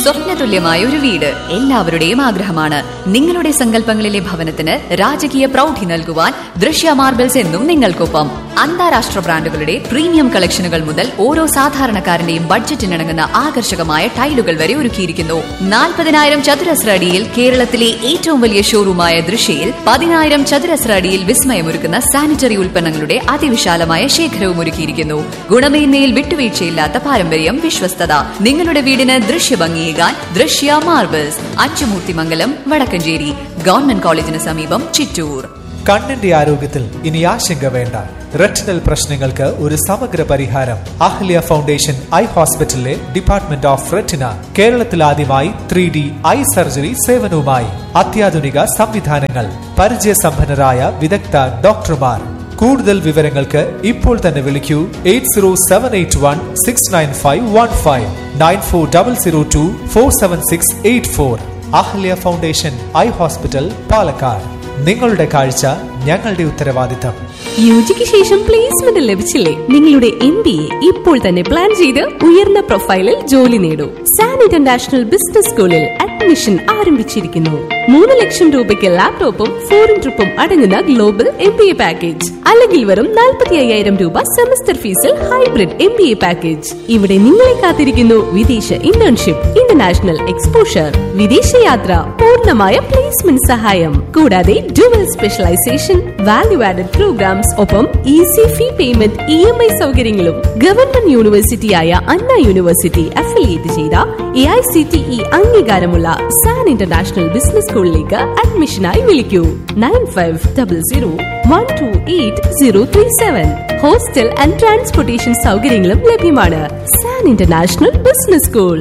സ്വപ്നതുല്യമായ ഒരു വീട് എല്ലാവരുടെയും ആഗ്രഹമാണ് നിങ്ങളുടെ സങ്കല്പങ്ങളിലെ ഭവനത്തിന് രാജകീയ പ്രൗഢി നൽകുവാൻ ദൃശ്യ മാർബിൾസ് എന്നും നിങ്ങൾക്കൊപ്പം അന്താരാഷ്ട്ര ബ്രാൻഡുകളുടെ പ്രീമിയം കളക്ഷനുകൾ മുതൽ ഓരോ സാധാരണക്കാരന്റെയും ബഡ്ജറ്റിനിണങ്ങുന്ന ആകർഷകമായ ടൈലുകൾ വരെ ഒരുക്കിയിരിക്കുന്നു നാൽപ്പതിനായിരം ചതുരശ്ര അടിയിൽ കേരളത്തിലെ ഏറ്റവും വലിയ ഷോറൂമായ ദൃശ്യയിൽ പതിനായിരം ചതുരശ്ര അടിയിൽ വിസ്മയമൊരുക്കുന്ന സാനിറ്ററി ഉൽപ്പന്നങ്ങളുടെ അതിവിശാലമായ ശേഖരവും ഒരുക്കിയിരിക്കുന്നു ഗുണമേന്മയിൽ വിട്ടുവീഴ്ചയില്ലാത്ത പാരമ്പര്യം വിശ്വസ്തത നിങ്ങളുടെ വീടിന് ദൃശ്യഭംഗിയേകാൻ ദൃശ്യ മാർബിൾസ് അച്ചുമൂർത്തിമംഗലം വടക്കഞ്ചേരി ഗവൺമെന്റ് കോളേജിന് സമീപം ചിറ്റൂർ കണ്ണിന്റെ ആരോഗ്യത്തിൽ ഇനി ആശങ്ക വേണ്ട റെറ്റിനൽ പ്രശ്നങ്ങൾക്ക് ഒരു സമഗ്ര പരിഹാരം അഹ്ല്യ ഫൗണ്ടേഷൻ ഐ ഹോസ്പിറ്റലിലെ ഡിപ്പാർട്ട്മെന്റ് ഓഫ് റെറ്റിന കേരളത്തിൽ ആദ്യമായി ത്രീ ഡി ഐ സർജറി സേവനവുമായി അത്യാധുനിക സംവിധാനങ്ങൾ പരിചയസമ്പന്നരായ വിദഗ്ധ ഡോക്ടർമാർ കൂടുതൽ വിവരങ്ങൾക്ക് ഇപ്പോൾ തന്നെ വിളിക്കൂ eight zero seven eight one six nine five one five nine four double zero two four seven six eight four Ahalia foundation eye hospital Palakkad നിങ്ങളുടെ കാഴ്ച ഞങ്ങളുടെ ഉത്തരവാദിത്തം യുജിക്ക് ശേഷം പ്ലേസ്മെന്റ് ലഭിച്ചില്ലേ നിങ്ങളുടെ എം ബി എ ഇപ്പോൾ തന്നെ പ്ലാൻ ചെയ്ത് ഉയർന്ന പ്രൊഫൈലിൽ ജോലി നേടൂ സാൻ ഇന്റർനാഷണൽ ബിസിനസ് സ്കൂളിൽ അഡ്മിഷൻ ആരംഭിച്ചിരിക്കുന്നു മൂന്ന് ലക്ഷം രൂപയ്ക്ക് ലാപ്ടോപ്പും ഫോറിൻ ട്രിപ്പും അടങ്ങുന്ന global M B A package അല്ലെങ്കിൽ വെറും നാൽപ്പത്തി അയ്യായിരം രൂപ സെമസ്റ്റർ ഫീസിൽ hybrid M B A package ഇവിടെ നിങ്ങളെ കാത്തിരിക്കുന്നു വിദേശ ഇന്റേൺഷിപ്പ് ഇന്റർനാഷണൽ എക്സ്പോഷർ വിദേശയാത്ര പൂർണ്ണമായ പ്ലേസ്മെന്റ് സഹായം കൂടാതെ dual specialisation value added programmes ഒപ്പം easy fee payment E M I സൗകര്യങ്ങളും ഗവൺമെന്റ് യൂണിവേഴ്സിറ്റിയായ അണ്ണ യൂണിവേഴ്സിറ്റി അഫിലിയേറ്റ് ചെയ്ത A I C T E അംഗീകാരമുള്ള സാൻ ഇന്റർനാഷണൽ ബിസിനസ് സ്കൂളിലേക്ക് അഡ്മിഷനായി വിളിക്കൂ nine five double zero one two eight zero three seven hostel and transportation സൗകര്യങ്ങളും ലഭ്യമാണ് സാൻ ഇന്റർനാഷണൽ ബിസിനസ് സ്കൂൾ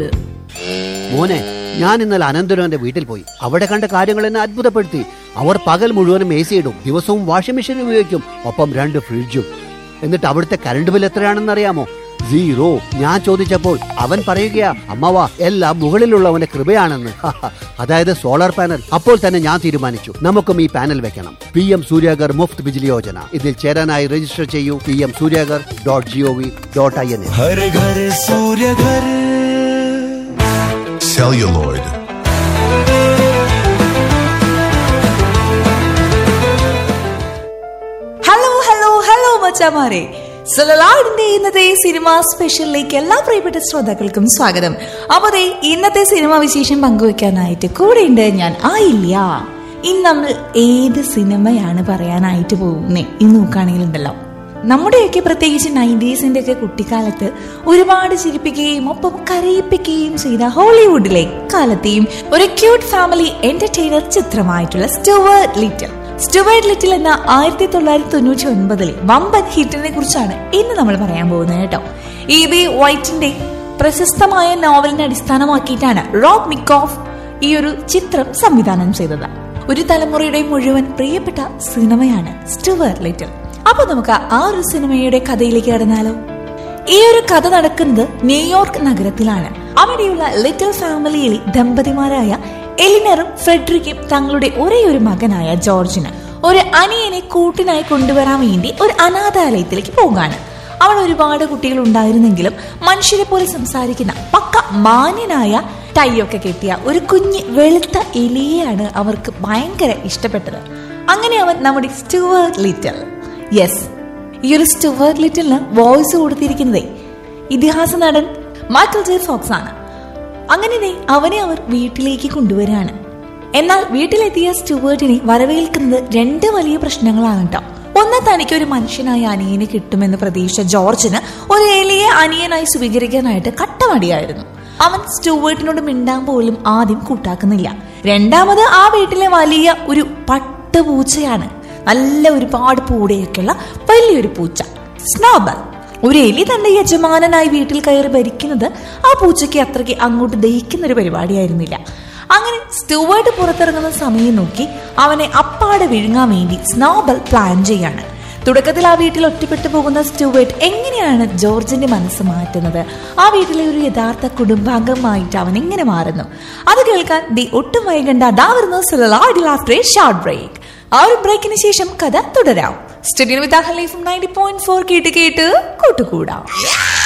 മോനെ ഞാൻ ഇന്നലെ അനന്തരവന്റെ വീട്ടിൽ പോയി അവിടെ കണ്ട കാര്യങ്ങൾ എന്നെ അത്ഭുതപ്പെടുത്തി അവർ പകൽ മുഴുവനും എ സി ഇടും ദിവസവും വാഷിംഗ് മെഷീൻ ഉപയോഗിക്കും ഒപ്പം രണ്ട് ഫ്രിഡ്ജും എന്നിട്ട് അവിടുത്തെ കറണ്ട് ബിൽ എത്രയാണെന്ന് അറിയാമോ സീറോ ഞാൻ ചോദിച്ചപ്പോൾ അവൻ പറയുകയാ അമ്മവ എല്ലാം മുകളിലുള്ളവന്റെ കൃപയാണെന്ന് അതായത് സോളാർ പാനൽ അപ്പോൾ തന്നെ ഞാൻ തീരുമാനിച്ചു നമുക്കും ഈ പാനൽ വെക്കണം പി എം സൂര്യാഗർ മുഫ്ത് ബിജിലി യോജന ഇതിൽ ചേരാനായി രജിസ്റ്റർ ചെയ്യൂ P M Suryaghar dot G O V dot I N हर घर सूर्य घर celluloid, ഹലോ ഹലോ ഹലോ മച്ചാമാരെ സലലാടിന്റെ ഇന്നത്തെ സിനിമ സ്പെഷ്യലിലേക്ക് എല്ലാ പ്രിയപ്പെട്ട ശ്രോതാക്കൾക്കും സ്വാഗതം അപ്പൊ ദേ ഇന്നത്തെ സിനിമ വിശേഷം പങ്കുവെക്കാനായിട്ട് കൂടെയുണ്ട് ഞാൻ ആയില്ല ഇന്ന് നമ്മൾ ഏത് സിനിമയാണ് പറയാനായിട്ട് പോകുന്നേ ഇന്ന് നോക്കുകയാണെങ്കിലുണ്ടല്ലോ നമ്മുടെയൊക്കെ പ്രത്യേകിച്ച് നയൻറ്റീസിന്റെ ഒക്കെ കുട്ടിക്കാലത്ത് ഒരുപാട് ചിരിപ്പിക്കുകയും ഒപ്പം കരയിപ്പിക്കുകയും ചെയ്ത ഹോളിവുഡിലെ കാലത്തെയും ഒരു ക്യൂട്ട് ഫാമിലി എന്റർടൈനർ ചിത്രമായിട്ടുള്ള സ്റ്റുവേർട്ട് ലിറ്റിൽ സ്റ്റുവേർട്ട് ലിറ്റിൽ എന്ന ആയിരത്തി തൊള്ളായിരത്തി തൊണ്ണൂറ്റി ഒൻപതിലെ വമ്പൻ ഹിറ്റിനെ കുറിച്ചാണ് ഇന്ന് നമ്മൾ പറയാൻ പോകുന്നത് കേട്ടോ ഇ ബി വൈറ്റിന്റെ പ്രശസ്തമായ നോവലിനെ അടിസ്ഥാനമാക്കിയിട്ടാണ് റോബ് മിക്കോഫ് ഈ ഒരു ചിത്രം സംവിധാനം ചെയ്തത് ഒരു തലമുറയുടെ മുഴുവൻ പ്രിയപ്പെട്ട സിനിമയാണ് സ്റ്റുവേർട്ട് ലിറ്റിൽ അപ്പൊ നമുക്ക് ആ ഒരു സിനിമയുടെ കഥയിലേക്ക് കടന്നാലോ ഈ ഒരു കഥ നടക്കുന്നത് ന്യൂയോർക്ക് നഗരത്തിലാണ് അവിടെയുള്ള ലിറ്റിൽ ഫാമിലിയിലെ ദമ്പതിമാരായ എലിനറും ഫ്രെഡറിക്കും തങ്ങളുടെ ഒരേ ഒരു മകനായ ജോർജിന് ഒരു അനിയനെ കൂട്ടിനായി കൊണ്ടുവരാൻ വേണ്ടി ഒരു അനാഥാലയത്തിലേക്ക് പോകാണ് അവിടെ ഒരുപാട് കുട്ടികൾ ഉണ്ടായിരുന്നെങ്കിലും മനുഷ്യരെ പോലെ സംസാരിക്കുന്ന പക്ക മാന്യനായ ടൈയൊക്കെ കെട്ടിയ ഒരു കുഞ്ഞ് വെളുത്ത എലിയെയാണ് അവർക്ക് ഭയങ്കര ഇഷ്ടപ്പെട്ടത് അങ്ങനെ അവൻ നമ്മുടെ സ്റ്റുവേർട്ട് ലിറ്റൽ യെസ് ഈ ഒരു സ്റ്റുവേർട്ട് ലിറ്റലിന് വോയിസ് കൊടുത്തിരിക്കുന്നതേ ഇതിഹാസ നടൻ മൈക്കിൾ ജെ ഫോക്സ് ആണ് അങ്ങനെ ദേ അവനെ അവർ വീട്ടിലേക്ക് കൊണ്ടുവരികയാണ് എന്നാൽ വീട്ടിലെത്തിയ സ്റ്റുവേർട്ടിനെ വരവേൽക്കുന്നത് രണ്ട് വലിയ പ്രശ്നങ്ങളാണ് കേട്ടോ ഒന്ന് തനിക്ക് ഒരു മനുഷ്യനായ അനിയനെ കിട്ടുമെന്ന് പ്രതീക്ഷിച്ച ജോർജിന് ഒരു എലിയെ അനിയനായി സ്വീകരിക്കാനായിട്ട് കട്ടമടിയായിരുന്നു അവൻ സ്റ്റുവേർട്ടിനോട് മിണ്ടാൻ പോലും ആദ്യം കൂട്ടാക്കുന്നില്ല രണ്ടാമത് ആ വീട്ടിലെ വലിയ ഒരു പട്ടുപൂച്ചയാണ് നല്ല ഒരുപാട് പൂടയൊക്കെയുള്ള വലിയൊരു പൂച്ച സ്നോബൽ ഒരു എലി തന്റെ യജമാനനായി വീട്ടിൽ കയറി ഭരിക്കുന്നത് ആ പൂച്ചയ്ക്ക് അത്രയ്ക്ക് അങ്ങോട്ട് ദഹിക്കുന്ന ഒരു പരിപാടിയായിരുന്നില്ല അങ്ങനെ സ്റ്റുവേർട്ട് പുറത്തിറങ്ങുന്ന സമയം നോക്കി അവനെ അപ്പാടെ വിഴുങ്ങാൻ വേണ്ടി സ്നോബൽ പ്ലാൻ ചെയ്യാണ് തുടക്കത്തിൽ ആ വീട്ടിൽ ഒറ്റപ്പെട്ടു പോകുന്ന സ്റ്റുവേർട്ട് എങ്ങനെയാണ് ജോർജിന്റെ മനസ്സ് മാറ്റുന്നത് ആ വീട്ടിലെ ഒരു യഥാർത്ഥ കുടുംബാംഗമായിട്ട് അവൻ എങ്ങനെ മാറുന്നു അത് കേൾക്കാൻ ദി ഒട്ടും വൈകണ്ട അതാ വരുന്നു ആഫ്റ്റർ എ ഷോർട്ട് ബ്രേക്ക് ആ ഒരു ബ്രേക്കിന് ശേഷം കഥ തുടരാം studio with Ahali from ninety point four കേട്ട് കേട്ട് കൂട്ടുകൂടാം